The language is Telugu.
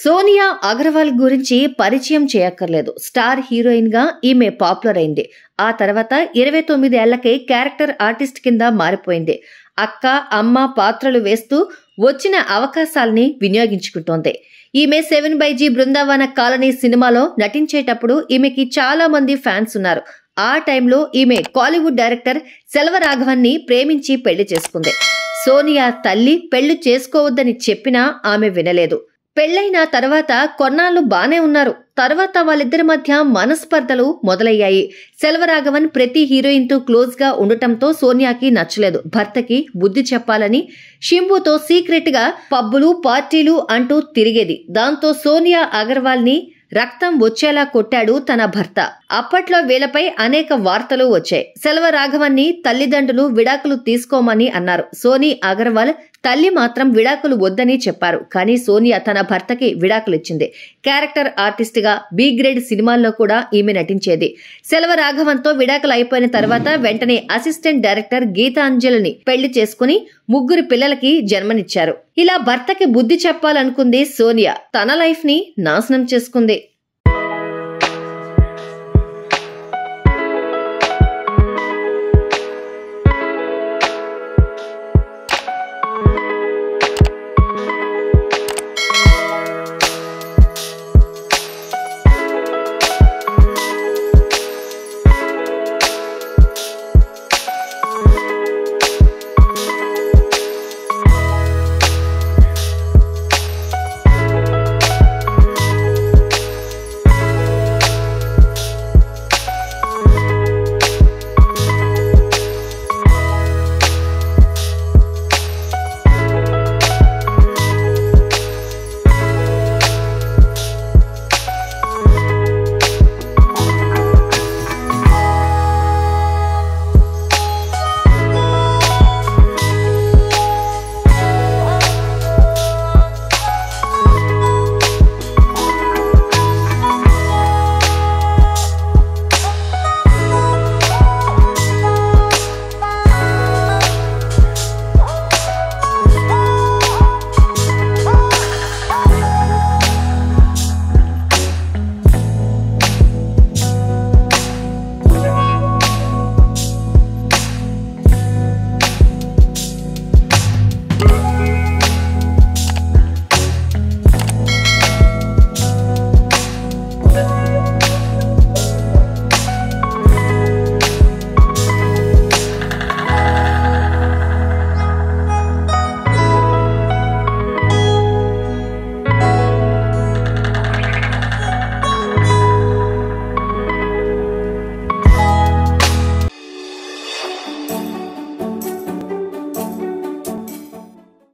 సోనియా అగర్వాల్ గురించి పరిచయం చేయక్కర్లేదు స్టార్ హీరోయిన్ గా ఈమె పాపులర్ అయింది ఆ తర్వాత ఇరవై తొమ్మిది ఏళ్లకే క్యారెక్టర్ ఆర్టిస్ట్ కింద మారిపోయింది అక్క అమ్మ పాత్రలు వేస్తూ వచ్చిన అవకాశాల్ని వినియోగించుకుంటోంది ఈమె seven by G Brindavana colony సినిమాలో నటించేటప్పుడు ఈమెకి చాలా మంది ఫ్యాన్స్ ఉన్నారు ఆ టైంలో ఈమె కాలీవుడ్ డైరెక్టర్ సెల్వరాఘవన్ని ప్రేమించి పెళ్లి చేసుకుంది సోనియా తల్లి పెళ్లి చేసుకోవద్దని చెప్పినా ఆమె వినలేదు పెళ్లైన తర్వాత కొన్నాళ్ళు బానే ఉన్నారు తర్వాత వాళ్ళిద్దరి మధ్య మనస్పర్ధలు మొదలయ్యాయి సెల్వరాఘవన్ ప్రతి హీరోయిన్ తో క్లోజ్ గా ఉండటంతో సోనియాకి నచ్చలేదు భర్తకి బుద్ధి చెప్పాలని షింబుతో సీక్రెట్ గా పబ్బులు పార్టీలు అంటూ తిరిగేది దాంతో సోనియా అగర్వాల్ ని రక్తం వచ్చేలా కొట్టాడు తన భర్త అప్పట్లో వీళ్ళపై అనేక వార్తలు వచ్చాయి సెల్వరాఘవన్ని తల్లిదండ్రులు విడాకులు తీసుకోమని అన్నారు సోనీ అగర్వాల్ తల్లి మాత్రం విడాకులు వద్దని చెప్పారు కానీ సోనియా తన భర్తకి విడాకులు ఇచ్చింది క్యారెక్టర్ ఆర్టిస్ట్ గా బి గ్రేడ్ సినిమాల్లో కూడా ఈమె నటించేది సెల్వరాఘవన్తో విడాకులు అయిపోయిన తర్వాత వెంటనే అసిస్టెంట్ డైరెక్టర్ గీతాంజలిని పెళ్లి చేసుకుని ముగ్గురు పిల్లలకి జన్మనిచ్చారు ఇలా భర్తకి బుద్ధి చెప్పాలనుకుంది సోనియా తన లైఫ్ ని నాశనం చేసుకుంది